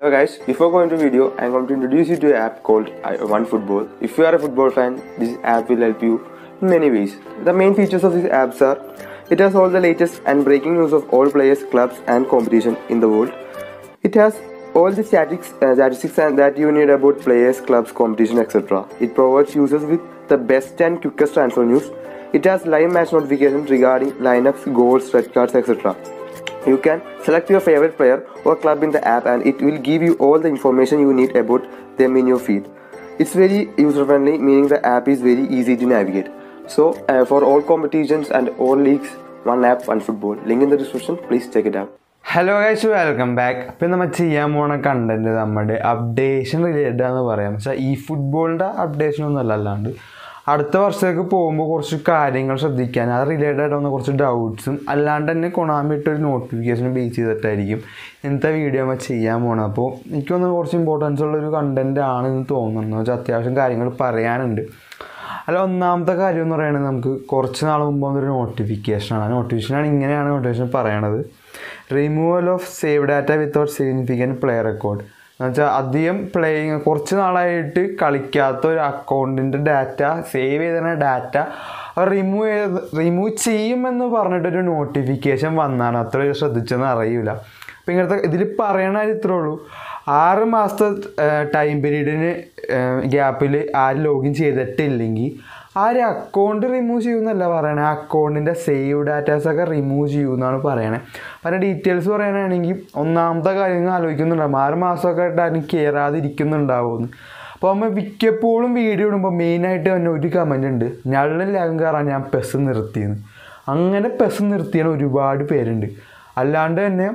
Hello guys, before going to video, I'm going to introduce you to an app called I- OneFootball. If you are a football fan, this app will help you in many ways. The main features of these apps are it has all the latest and breaking news of all players, clubs, and competition in the world. It has all the statistics, uh, statistics and that you need about players, clubs, competition, etc. It provides users with the best and quickest transfer news. It has live match notifications regarding lineups, goals, red cards, etc. You can select your favorite player or club in the app and it will give you all the information you need about them in your feed. It's very user friendly, meaning the app is very easy to navigate. So, uh, for all competitions and all leagues, one app, one football. Link in the description, please check it out. Hello guys welcome back അപ്പം നമ്മൾ ചെയ്യാൻ പോണ content നമ്മുടെ updation related ആണെന്ന് പറയാം പക്ഷേ ഈ ഫുട്ബോളിൻ്റെ updation ഒന്നും അല്ല അല്ലാണ്ട് അടുത്ത വർഷത്തേക്ക് പോകുമ്പോൾ കുറച്ച് കാര്യങ്ങൾ ശ്രദ്ധിക്കാൻ അത് റിലേറ്റഡ് ആയിട്ട് കുറച്ച് ഡൗട്ട്സും അല്ലാണ്ട് തന്നെ കൊണാമി ഇട്ടൊരു നോട്ടിഫിക്കേഷൻ ബേസ് ചെയ്തിട്ടായിരിക്കും ഇന്നത്തെ വീഡിയോ നമ്മൾ ചെയ്യാൻ പോകണം അപ്പോൾ എനിക്ക് തോന്നുന്നു കുറച്ച് ഇമ്പോർട്ടൻസ് ഉള്ളൊരു കണ്ടന്റ് ആണ് എന്ന് തോന്നുന്നു വെച്ചാൽ അത്യാവശ്യം കാര്യങ്ങൾ പറയാനുണ്ട് അല്ല ഒന്നാമത്തെ കാര്യം എന്ന് പറയുന്നത് നമുക്ക് കുറച്ച് നാൾ മുമ്പ് വന്നൊരു നോട്ടിഫിക്കേഷനാണ് ആ നോട്ടിഫിക്കേഷനാണ് ഇങ്ങനെയാണ് നോട്ടിഫിക്കേഷൻ പറയണത് removal of save data without significant play record എന്ന് വെച്ചാൽ അധികം പ്ലേയിങ് കുറച്ച് നാളായിട്ട് കളിക്കാത്ത ഒരു അക്കൗണ്ടിൻ്റെ ഡാറ്റ സേവ് ചെയ്ത ഡാറ്റ റിമൂവ് ചെയ്ത് റിമൂവ് ചെയ്യുമെന്ന് പറഞ്ഞിട്ടൊരു നോട്ടിഫിക്കേഷൻ വന്നാണ് അത്ര ശ്രദ്ധിച്ചെന്ന് അറിയില്ല അപ്പം ഇങ്ങനത്തെ ഇതിൽ പറയണ ഇത്രേ ഉള്ളൂ ആറ് മാസത്തെ ടൈം പീരീഡിന് ഗ്യാപ്പിൽ ആര് ലോഗിൻ ചെയ്തിട്ടില്ലെങ്കിൽ ആ ഒരു അക്കൗണ്ട് റിമൂവ് ചെയ്യുമെന്നല്ല പറയണേ ആ അക്കൗണ്ടിൻ്റെ സേവ് ഡാറ്റാസൊക്കെ റിമൂവ് ചെയ്യുമെന്നാണ് പറയണേ പല ഡീറ്റെയിൽസ് പറയാനാണെങ്കിൽ ഒന്നാമത്തെ കാര്യങ്ങൾ ആലോചിക്കുന്നുണ്ടാവും ആറ് മാസമൊക്കെ ആയിട്ട് ആരും കയറാതിരിക്കുന്നുണ്ടാവുമെന്ന് അപ്പോൾ നമ്മൾ മിക്കപ്പോഴും വീഡിയോ ഇടുമ്പോൾ മെയിനായിട്ട് തന്നെ ഒരു കമൻ്റ് ഉണ്ട് ഞള്ളും ലാഗും കയറാൻ ഞാൻ പെസ് നിർത്തിയെന്ന് അങ്ങനെ പെസ് നിർത്തിയാണ് ഒരുപാട് പേരുണ്ട് അല്ലാണ്ട് തന്നെ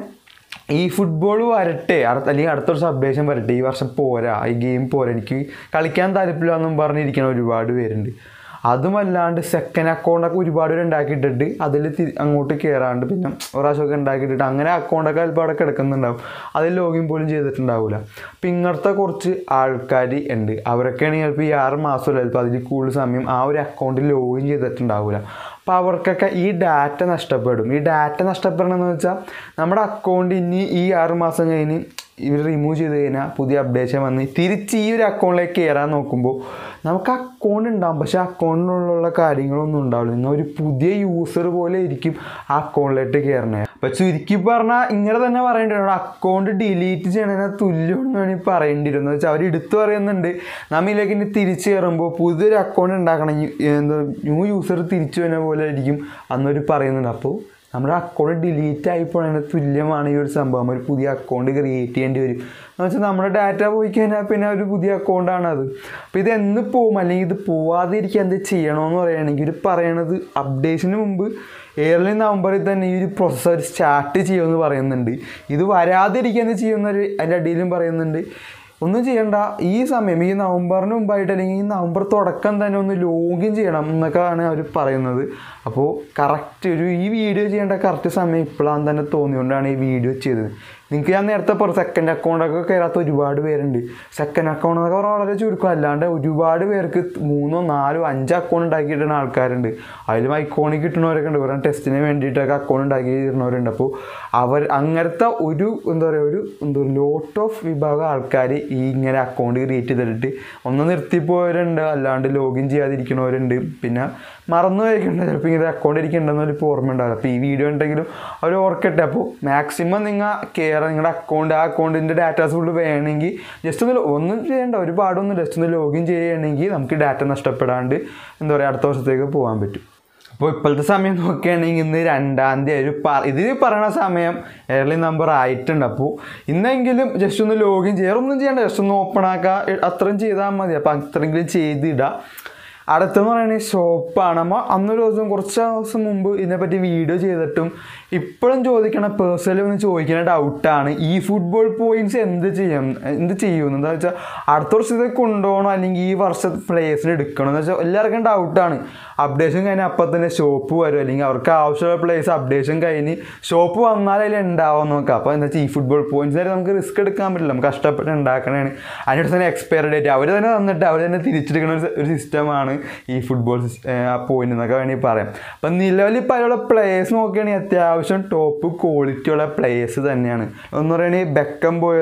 ഈ ഫുട്ബോൾ വരട്ടെ അടുത്ത അല്ലെങ്കിൽ അടുത്ത വർഷം അപ്ഡേഷൻ വരട്ടെ ഈ വർഷം പോരാ ഈ ഗെയിം പോരാ എനിക്ക് കളിക്കാൻ താല്പര്യമില്ല എന്നും പറഞ്ഞിരിക്കുന്ന ഒരുപാട് പേരുണ്ട് അതുമല്ലാണ്ട് സെക്കൻഡ് അക്കൗണ്ടൊക്കെ ഒരുപാട് പേര് ഉണ്ടാക്കിയിട്ടിട്ട് അതിൽ അങ്ങോട്ട് കയറാണ്ട് പിന്നെ ഒരു പ്രാവശ്യമൊക്കെ ഉണ്ടാക്കിയിട്ടിട്ട് അങ്ങനെ അക്കൗണ്ടൊക്കെ ചിലപ്പോൾ അവിടെ കിടക്കുന്നുണ്ടാവും അതിൽ ലോഗിൻ പോലും ചെയ്തിട്ടുണ്ടാവില്ല അപ്പം ഇങ്ങനത്തെ കുറച്ച് ആൾക്കാർ ഉണ്ട് അവരൊക്കെയാണെങ്കിൽ ചിലപ്പോൾ ഈ ആറ് മാസം ചിലപ്പോൾ അതിൽ കൂടുതൽ സമയം ആ ഒരു അക്കൗണ്ടിൽ ലോഗിൻ ചെയ്തിട്ടുണ്ടാവില്ല അപ്പോൾ അവർക്കൊക്കെ ഈ ഡാറ്റ നഷ്ടപ്പെടും ഈ ഡാറ്റ നഷ്ടപ്പെടണമെന്ന് വെച്ചാൽ നമ്മുടെ അക്കൗണ്ട് ഇനി ഈ ആറ് മാസം കഴിഞ്ഞ് ഇവർ റിമൂവ് ചെയ്ത് കഴിഞ്ഞാൽ പുതിയ അപ്ഡേഷൻ വന്ന് തിരിച്ച് ഈ ഒരു അക്കൗണ്ടിലേക്ക് കയറാൻ നോക്കുമ്പോൾ നമുക്ക് അക്കൗണ്ട് ഉണ്ടാവും പക്ഷേ അക്കൗണ്ടിലുള്ള കാര്യങ്ങളൊന്നും ഉണ്ടാവില്ല നിങ്ങൾ ഒരു പുതിയ യൂസർ പോലെ ഇരിക്കും ആ അക്കൗണ്ടിലേക്ക് കയറണേ അപ്പോൾ ചുരുക്കി പറഞ്ഞാൽ ഇങ്ങനെ തന്നെ പറയേണ്ടി വരും അക്കൗണ്ട് ഡിലീറ്റ് ചെയ്യണതിന് തുല്യമാണെന്ന് വേണമെങ്കിൽ പറയേണ്ടി വരും എന്ന് വെച്ചാൽ അവർ എടുത്തു പറയുന്നുണ്ട് നമ്മിലേക്ക് ഇനി തിരിച്ച് കയറുമ്പോൾ പുതിയൊരു അക്കൗണ്ട് ഉണ്ടാക്കണം എന്താ ന്യൂ യൂസർ തിരിച്ചു വരുന്ന പോലെ ആയിരിക്കും അന്നൊരു പറയുന്നുണ്ട് അപ്പോൾ നമ്മുടെ അക്കൗണ്ട് ഡിലീറ്റ് ആയി പോണതിന് തുല്യമാണ് ഈ ഒരു സംഭവം ഒരു പുതിയ അക്കൗണ്ട് ക്രിയേറ്റ് ചെയ്യേണ്ടി വരും എന്ന് വെച്ചാൽ നമ്മുടെ ഡാറ്റ പോയി കഴിഞ്ഞാൽ പിന്നെ ഒരു പുതിയ അക്കൗണ്ടാണ് അത് അപ്പോൾ ഇത് എന്ന് പോകും അല്ലെങ്കിൽ ഇത് പോവാതിരിക്കാൻ എന്ത് ചെയ്യണമെന്ന് പറയുകയാണെങ്കിൽ ഇത് പറയണത് അപ്ഡേഷന് മുമ്പ് ഏർലി നവംബറിൽ തന്നെ ഈ ഒരു പ്രോസസ്സ് സ്റ്റാർട്ട് ചെയ്യുമെന്ന് പറയുന്നുണ്ട് ഇത് വരാതിരിക്കാൻ എന്ത് ചെയ്യുന്നൊരു അതിൻ്റെ അടിയിലും പറയുന്നുണ്ട് ഒന്നും ചെയ്യണ്ട ഈ സമയം ഈ നവംബറിന് മുമ്പായിട്ട് അല്ലെങ്കിൽ ഈ നവംബർ തുടക്കം തന്നെ ഒന്ന് ലോഗിൻ ചെയ്യണം എന്നൊക്കെയാണ് അവർ പറയുന്നത് അപ്പോൾ കറക്റ്റ് ഒരു ഈ വീഡിയോ ചെയ്യേണ്ട കറക്റ്റ് സമയം ഇപ്പോഴാണ് തന്നെ തോന്നിയുകൊണ്ടാണ് ഈ വീഡിയോ ചെയ്തത് നിങ്ങൾക്ക് ഞാൻ നേരത്തെ പറഞ്ഞു സെക്കൻഡ് അക്കൗണ്ടൊക്കെ കയറാത്ത ഒരുപാട് പേരുണ്ട് സെക്കൻഡ് അക്കൗണ്ട് എന്നൊക്കെ പറഞ്ഞാൽ വളരെ ചുരുക്കം അല്ലാണ്ട് ഒരുപാട് പേർക്ക് മൂന്നോ നാലോ അഞ്ച് അക്കൗണ്ട് ഉണ്ടാക്കിയിടുന്ന ആൾക്കാരുണ്ട് അതിലും ഐക്കോണിക് കിട്ടുന്നവരൊക്കെ ഉണ്ട് വെറും ടെസ്റ്റിന് വേണ്ടിയിട്ടൊക്കെ അക്കൗണ്ട് ഉണ്ടാക്കി ഇടുന്നവരുണ്ട് അപ്പോൾ അവർ അങ്ങനത്തെ ഒരു എന്താ പറയുക ഒരു എന്താ ലോട്ട് ഓഫ് വിഭാഗം ആൾക്കാർ ഈ ഇങ്ങനെ അക്കൗണ്ട് ക്രിയേറ്റ് ചെയ്തിട്ട് ഒന്ന് നിർത്തിപ്പോയവരുണ്ട് അല്ലാണ്ട് ലോഗിൻ ചെയ്യാതിരിക്കുന്നവരുണ്ട് പിന്നെ മറന്നു പോയിട്ടുണ്ട് ചിലപ്പോൾ ഇങ്ങനെ അക്കൗണ്ട് ഇരിക്കുന്നുണ്ടെന്ന് ഇപ്പോൾ ഓർമ്മ ഉണ്ടാവില്ല അപ്പോൾ ഈ വീഡിയോ ഉണ്ടെങ്കിലും അവർ ഓർക്കട്ടെ അപ്പോൾ മാക്സിമം നിങ്ങൾ കയറാൻ നിങ്ങളുടെ അക്കൗണ്ട് ആ അക്കൗണ്ടിൻ്റെ ഡാറ്റാസ് ഫുള്ള് വേണമെങ്കിൽ ജസ്റ്റ് ഒന്ന് ഒന്നും ചെയ്യേണ്ട ഒരുപാടൊന്നും ജസ്റ്റ് ഒന്ന് ലോഗിൻ ചെയ്യുകയാണെങ്കിൽ നമുക്ക് ഡാറ്റ നഷ്ടപ്പെടാണ്ട് എന്താ പറയുക അടുത്ത വർഷത്തേക്ക് പോകാൻ പറ്റും അപ്പോൾ ഇപ്പോഴത്തെ സമയം നോക്കുകയാണെങ്കിൽ ഇന്ന് രണ്ടാം തീയതി ഒരു പ ഇതിൽ പറയണ സമയം ഏർലി നമ്പർ ആയിട്ടുണ്ട് അപ്പോൾ ഇന്നെങ്കിലും ജസ്റ്റ് ഒന്ന് ലോഗിൻ ചെയ്യാം ഒന്നും ചെയ്യണ്ട ജസ്റ്റ് ഒന്ന് ഓപ്പൺ ആക്കുക അത്രയും ചെയ്താൽ മതി അപ്പോൾ അത്രയെങ്കിലും ചെയ്തിടുക അടുത്തെന്ന് പറയുന്നത് ഷോപ്പാണ് നമ്മൾ അന്നൊരു ദിവസം കുറച്ച് ദിവസം മുമ്പ് ഇതിനെപ്പറ്റി വീഡിയോ ചെയ്തിട്ടും ഇപ്പോഴും ചോദിക്കണ പേഴ്സണലി ഒന്ന് ചോദിക്കുന്ന ഡൗട്ടാണ് ഈ ഫുട്ബോൾ പോയിന്റ്സ് എന്ത് ചെയ്യും എന്ത് ചെയ്യുമെന്ന് എന്താ വെച്ചാൽ അടുത്ത വർഷത്തേക്ക് കൊണ്ടുപോകണോ അല്ലെങ്കിൽ ഈ വർഷം പ്ലേയേഴ്സിന് എടുക്കണം എന്ന് വെച്ചാൽ എല്ലാവർക്കും ഡൗട്ടാണ് അപ്ഡേഷൻ കഴിഞ്ഞാൽ അപ്പം തന്നെ ഷോപ്പ് വരും അല്ലെങ്കിൽ അവർക്ക് ആവശ്യമുള്ള പ്ലേയേഴ്സ് അപ്ഡേഷൻ കഴിഞ്ഞ് ഷോപ്പ് വന്നാൽ അതിൽ ഉണ്ടാവും നോക്കാം അപ്പോൾ എന്താ വെച്ചാൽ ഈ ഫുട്ബോൾ പോയിന്റ്സ് വരെ നമുക്ക് റിസ്ക് എടുക്കാൻ പറ്റില്ല നമുക്ക് കഷ്ടപ്പെട്ട് ഉണ്ടാക്കണതാണ് അതിനടുത്ത് തന്നെ എക്സ്പയറി ഡേറ്റ് അവർ തന്നെ തന്നിട്ട് അവർ തന്നെ തിരിച്ചെടുക്കുന്ന ഒരു ഒരു സിസ്റ്റമാണ് ഈ ഫുട്ബോൾ ആ പോയിന്റ് എന്നൊക്കെ വേണമെങ്കിൽ പറയാം അപ്പം നിലവിൽ ഇപ്പോൾ അതിലുള്ള പ്ലേയേഴ്സ് നോക്കുകയാണെങ്കിൽ അത്യാവശ്യം ടോപ്പ് ക്വാളിറ്റി ഉള്ള പ്ലേയേഴ്സ് തന്നെയാണ് എന്ന് പറയുകയാണെങ്കിൽ ബെക്കം ബോയർ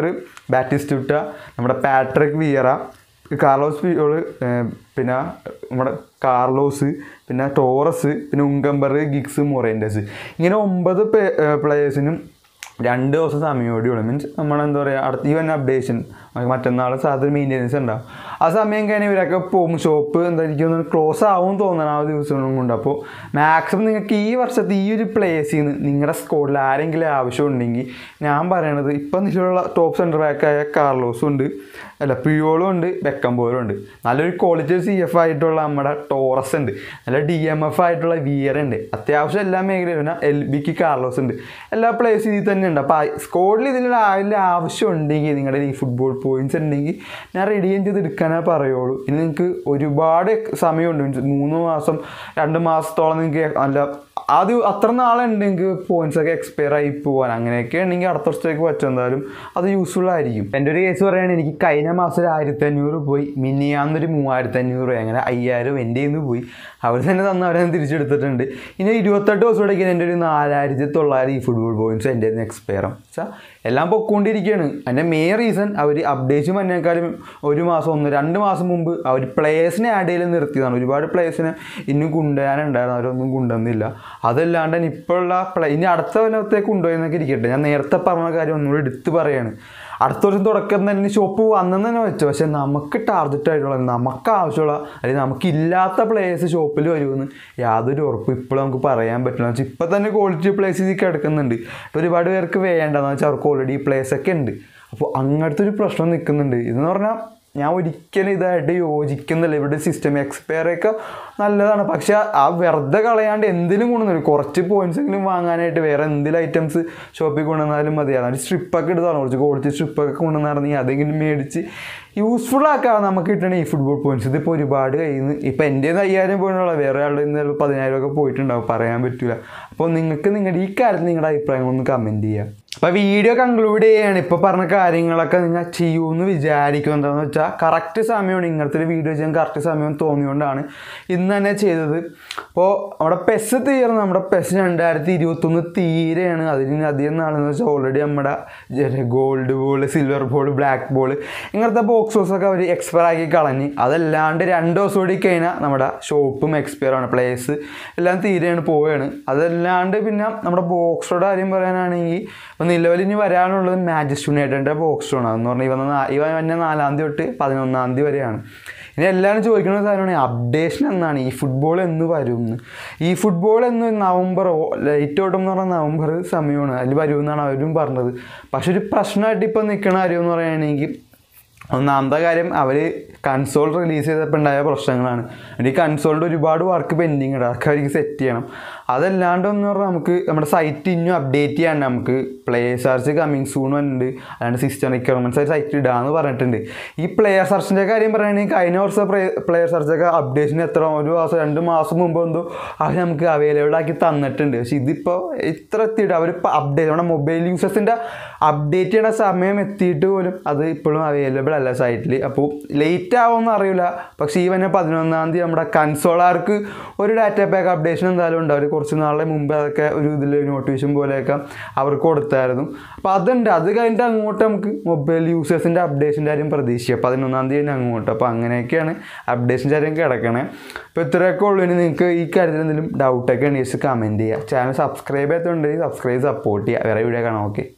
ബാറ്റിസ്റ്റുട്ട നമ്മുടെ പാട്രിക് വിയറ കാർലോസ് പിയോള് ഏഹ്, പിന്നെ നമ്മുടെ കാർലോസ് പിന്നെ ടോറസ് പിന്നെ ഉങ്കംബർ ഗിഗ്സ് മൊറേൻഡസ് ഇങ്ങനെ ഒമ്പത് പ്ലേയേഴ്സിനും രണ്ട് ദിവസം സമയമോടിയുള്ളൂ മീൻസ് നമ്മളെന്താ പറയുക അടുത്ത ഈ വന്ന അപ്ഡേഷൻ മറ്റന്നാൾ സാധനം മെയിൻ്റെനൻസ് ഉണ്ടാവും ആ സമയം കഴിഞ്ഞ് ഇവരൊക്കെ പോകും ഷോപ്പ് എന്തായിരിക്കും ക്ലോസ് ആവും തോന്നണം ആ ദിവസം കൊണ്ട് അപ്പോൾ മാക്സിമം നിങ്ങൾക്ക് ഈ വർഷത്തെ ഈ ഒരു പ്ലേസിൽ നിന്ന് നിങ്ങളുടെ സ്കോഡിൽ ആരെങ്കിലും ആവശ്യമുണ്ടെങ്കിൽ ഞാൻ പറയണത് ഇപ്പം നിലവിലുള്ള ടോപ്പ് സെൻറ്റർ ബാക്കായ കാർലോസും ഉണ്ട് അല്ല പിയോളും ഉണ്ട് ബെക്കംബോലും ഉണ്ട് നല്ലൊരു ക്വാളിറ്റി സി എഫ് ആയിട്ടുള്ള നമ്മുടെ ടോറസ് ഉണ്ട് നല്ല ഡി എം എഫ് ആയിട്ടുള്ള വിയർ ഉണ്ട് അത്യാവശ്യം എല്ലാ മേഖലയിലും പിന്നെ എൽ ബിക്ക് കാർലോസ് ഉണ്ട് എല്ലാ പ്ലേസും ഇതിൽ തന്നെ ഉണ്ട് അപ്പോൾ സ്കോഡിൽ ഇതിൽ ആരുടെ ആവശ്യം ഉണ്ടെങ്കിൽ നിങ്ങളുടെ ഈ ഫുട്ബോൾ പോയിന്റ്സ് ഉണ്ടെങ്കിൽ ഞാൻ റെഡി ചെയ്ത് എടുക്കാനേ പറയുള്ളൂ ഇനി നിങ്ങൾക്ക് ഒരുപാട് സമയമുണ്ട് മീൻസ് മൂന്ന് മാസം രണ്ട് മാസത്തോളം നിങ്ങൾക്ക് നല്ല ആദ്യം അത്ര നാളുണ്ടെങ്കിൽ പോയിന്റ്സ് ഒക്കെ എക്സ്പയർ ആയി പോകാൻ അങ്ങനെയൊക്കെ ഉണ്ടെങ്കിൽ അടുത്ത വർഷത്തേക്ക് പറ്റും എന്തായാലും അത് യൂസ്ഫുൾ ആയിരിക്കും എൻ്റെ ഒരു കേസ് പറയുകയാണെങ്കിൽ എനിക്ക് കഴിഞ്ഞ മാസം ഒരു ആയിരത്തി അഞ്ഞൂറ് പോയി മിനിയാന്നൊരു മൂവായിരത്തി അഞ്ഞൂറ് അങ്ങനെ അയ്യായിരം എൻ്റെ നിന്ന് പോയി അവർ തന്നെ തന്ന അവരെ തിരിച്ചെടുത്തിട്ടുണ്ട് ഇനി ഇരുപത്തെട്ട് ദിവസം ഇടയ്ക്ക് എൻ്റെ ഒരു നാലായിരത്തി തൊള്ളായിരം ഈ ഫുട്ബോൾ പോയിന്റ്സ് എൻ്റെ നിന്ന് എക്സ്പയർ ആവും വെച്ചാൽ എല്ലാം പൊക്കോണ്ടിരിക്കുകയാണ് അതിൻ്റെ മെയിൻ റീസൺ അവർ അപ്ഡേറ്റ്സ് വന്നേക്കാളും ഒരു മാസം ഒന്ന് രണ്ട് മാസം മുമ്പ് അവർ പ്ലേയേഴ്സിനെ ആഡ് ചെയ്ത് നിർത്തിയതാണ് ഒരുപാട് പ്ലേയേഴ്സിനെ ഇന്നും കൊണ്ടുവരാനുണ്ടായിരുന്നു അവരൊന്നും കൊണ്ടുവന്നില്ല അതല്ലാണ്ട് തന്നെ ഇപ്പോഴുള്ള പ്ലേ ഇനി അടുത്ത കൊല്ലത്തേക്ക് കൊണ്ടുപോയെന്നൊക്കെ ഇരിക്കട്ടെ ഞാൻ നേരത്തെ പറഞ്ഞ കാര്യം ഒന്നുകൂടി എടുത്ത് പറയാണ് അടുത്ത വർഷം തുടക്കം തന്നെ ഷോപ്പ് വന്നെന്ന് തന്നെ വെച്ചു പക്ഷെ നമുക്ക് ടാർഗറ്റ് ആയിട്ടുള്ള നമുക്ക് ആവശ്യമുള്ള അല്ലെങ്കിൽ നമുക്കില്ലാത്ത പ്ലേയേഴ്സ് ഷോപ്പിൽ വരുമെന്ന് യാതൊരു ഉറപ്പും ഇപ്പോഴും നമുക്ക് പറയാൻ പറ്റില്ല വെച്ചാൽ ഇപ്പം തന്നെ ക്വാളിറ്റി പ്ലേസ് ഇതിൽ കിടക്കുന്നുണ്ട് ഇപ്പം ഒരുപാട് പേർക്ക് വേണ്ടെന്ന് വെച്ചാൽ അവർക്ക് ഓൾറെഡി പ്ലേസ് ഒക്കെ ഉണ്ട് അപ്പോൾ അങ്ങനത്തെ ഒരു പ്രശ്നം നിൽക്കുന്നുണ്ട് ഇതെന്ന് പറഞ്ഞാൽ ഞാൻ ഒരിക്കലും ഇതായിട്ട് യോജിക്കുന്നില്ല ഇവിടെ സിസ്റ്റം എക്സ്പയർ ഒക്കെ നല്ലതാണ് പക്ഷെ ആ വെറുതെ കളയാണ്ട് എന്തിലും കൊണ്ടുവന്നു കുറച്ച് പോയിന്റ്സ് എങ്കിലും വാങ്ങാനായിട്ട് വേറെ എന്തെങ്കിലും ഐറ്റംസ് ഷോപ്പിൽ കൊണ്ടുവന്നാലും മതി അതാണ് സ്ട്രിപ്പൊക്കെ എടുത്താണ് കുറച്ച് ക്വാളിറ്റി സ്ട്രിപ്പൊക്കെ കൊണ്ടുവന്നിറങ്ങി അതെങ്കിലും മേടിച്ച് യൂസ്ഫുൾ ആക്കാം നമുക്ക് കിട്ടണ ഈ ഫുട്ബോൾ പോയിന്റ്സ് ഇതിപ്പോൾ ഒരുപാട് കയ്യിൽ നിന്ന് ഇപ്പം എൻ്റെ അയ്യായിരം പോയിട്ടുള്ള വേറെ ആളുടെ നിന്ന് പതിനായിരം ഒക്കെ പോയിട്ടുണ്ടാവും പറയാൻ പറ്റില്ല അപ്പോൾ നിങ്ങൾക്ക് നിങ്ങളുടെ ഈ കാര്യത്തിൽ നിങ്ങളുടെ അഭിപ്രായങ്ങളൊന്ന് കമൻറ്റ് ചെയ്യാം അപ്പോൾ വീഡിയോ കൺക്ലൂഡ് ചെയ്യാണ് ഇപ്പോൾ പറഞ്ഞ കാര്യങ്ങളൊക്കെ നിങ്ങൾ ചെയ്യുമെന്ന് വിചാരിക്കും എന്താണെന്ന് വെച്ചാൽ കറക്റ്റ് സമയമാണ് ഇങ്ങനത്തെ ഒരു വീഡിയോ ചെയ്യാൻ കറക്റ്റ് സമയം തോന്നിയുകൊണ്ടാണ് ഇന്ന് തന്നെ ചെയ്തത് അപ്പോൾ നമ്മുടെ പെസ് തീർന്നു നമ്മുടെ പെസ് രണ്ടായിരത്തി ഇരുപത്തൊന്ന് തീരെയാണ് അതിന് അധികം നാളെന്ന് വെച്ചാൽ ഓൾറെഡി നമ്മുടെ gold ball silver ball black ball ഇങ്ങനത്തെ ബോക്സസൊക്കെ അവർ എക്സ്പയർ ആക്കി കളഞ്ഞ് അതല്ലാണ്ട് രണ്ട് ദിവസം കൂടി കഴിഞ്ഞാൽ നമ്മുടെ ഷോപ്പും എക്സ്പയർ ആണ് പ്ലേസ് എല്ലാം തീരെയാണ് പോവുകയാണ് അതല്ലാണ്ട് പിന്നെ നമ്മുടെ ബോക്സോടെ കാര്യം പറയാനാണെങ്കിൽ ഇപ്പം നിലവിൽ ഇനി വരാനുള്ളത് മാഞ്ചസ്റ്റർ യുണൈറ്റഡിൻ്റെ ബോക്സോണ് അതെന്ന് പറഞ്ഞാൽ ഇവ നാ- ഇവ തന്നെ നാലാം തീയതി തൊട്ട് പതിനൊന്നാം തീയതി വരെയാണ് ഇനി എല്ലാവരും ചോദിക്കുന്ന കാര്യമാണ് അപ്ഡേഷൻ എന്നാണ് ഈ ഫുട്ബോൾ എന്ന് വരും എന്ന് ഈ ഫുട്ബോൾ എന്ന് നവംബർ ലൈറ്റ് ഓട്ടം എന്ന് പറഞ്ഞാൽ നവംബർ സമയമാണ് അതിൽ വരുമെന്നാണ് അവരും പറഞ്ഞത് പക്ഷെ ഒരു പ്രശ്നമായിട്ട് ഇപ്പം നിൽക്കുന്ന കാര്യം എന്ന് പറയുകയാണെങ്കിൽ ഒന്നാമത്തെ കാര്യം അവർ കൺസോൾ റിലീസ് ചെയ്തപ്പോൾ ഉണ്ടായ പ്രശ്നങ്ങളാണ് ഈ കൺസോളിൻ്റെ ഒരുപാട് വർക്ക് പെൻഡിങ് ഉണ്ട് അതൊക്കെ അവർക്ക് സെറ്റ് ചെയ്യണം അതല്ലാണ്ട് എന്ന് പറഞ്ഞാൽ നമുക്ക് നമ്മുടെ സൈറ്റ് ഇനിയും അപ്ഡേറ്റ് ചെയ്യാണ്ട് നമുക്ക് പ്ലെയർ സെർച്ച് കമ്മിങ് സൂൺ വന്നിട്ടുണ്ട് അല്ലാണ്ട് സിസ്റ്റം റിക്വയർമെൻറ്റ്സ് ആയി സൈറ്റ് ഇടാന്ന് പറഞ്ഞിട്ടുണ്ട് ഈ പ്ലെയർ സെർച്ചിൻ്റെ കാര്യം പറയുകയാണെങ്കിൽ കഴിഞ്ഞ വർഷം പ്ലെയർ സെർച്ചൊക്കെ അപ്ഡേഷൻ എത്ര ഒരു മാസം രണ്ട് മാസം മുമ്പ് എന്തോ അവർ നമുക്ക് അവൈലബിൾ ആക്കി തന്നിട്ടുണ്ട് പക്ഷെ ഇതിപ്പോൾ ഇത്ര എത്തിയിട്ട് അവർ അപ്ഡേറ്റ് നമ്മുടെ മൊബൈൽ യൂസേഴ്സിൻ്റെ അപ്ഡേറ്റ് ചെയ്യണ സമയം എത്തിയിട്ട് പോലും അത് ഇപ്പോഴും അവൈലബിൾ അല്ല സൈറ്റിൽ അപ്പോൾ ലേറ്റ് ആവുമെന്ന് അറിയില്ല പക്ഷേ ഈ വന്നെ പതിനൊന്നാം തീയതി നമ്മുടെ കൺസോളാർക്ക് ഒരു ഡാറ്റ പാക്ക് അപ്ഡേഷൻ എന്തായാലും ഉണ്ട് അവർ കുറച്ച് നാളെ മുമ്പ് അതൊക്കെ ഒരു ഇതിൽ നോട്ടിഫിക്കേഷൻ പോലെയൊക്കെ അവർക്ക് കൊടുത്തായിരുന്നു അപ്പോൾ അതുണ്ട് അത് കഴിഞ്ഞിട്ട് അങ്ങോട്ട് നമുക്ക് മൊബൈൽ യൂസേഴ്സിൻ്റെ അപ്ഡേഷൻ്റെ കാര്യം പ്രതീക്ഷിക്കുക പതിനൊന്നാം തീയതി അങ്ങോട്ട് അപ്പോൾ അങ്ങനെയൊക്കെയാണ് അപ്ഡേഷൻ്റെ കാര്യം കിടക്കണേ അപ്പോൾ ഇത്രയൊക്കെ ഉള്ളൂ ഇനി നിങ്ങൾക്ക് ഈ കാര്യത്തിൽ എന്തെങ്കിലും ഡൗട്ടൊക്കെ ഉണ്ടെങ്കിൽ കമൻറ്റ് ചെയ്യുക ചാനൽ സബ്സ്ക്രൈബ് ചെയ്യാത്തതുണ്ടെങ്കിൽ സബ്സ്ക്രൈബ് സപ്പോർട്ട് ചെയ്യുക വേറെ വീഡിയോ കാണാം ഓക്കെ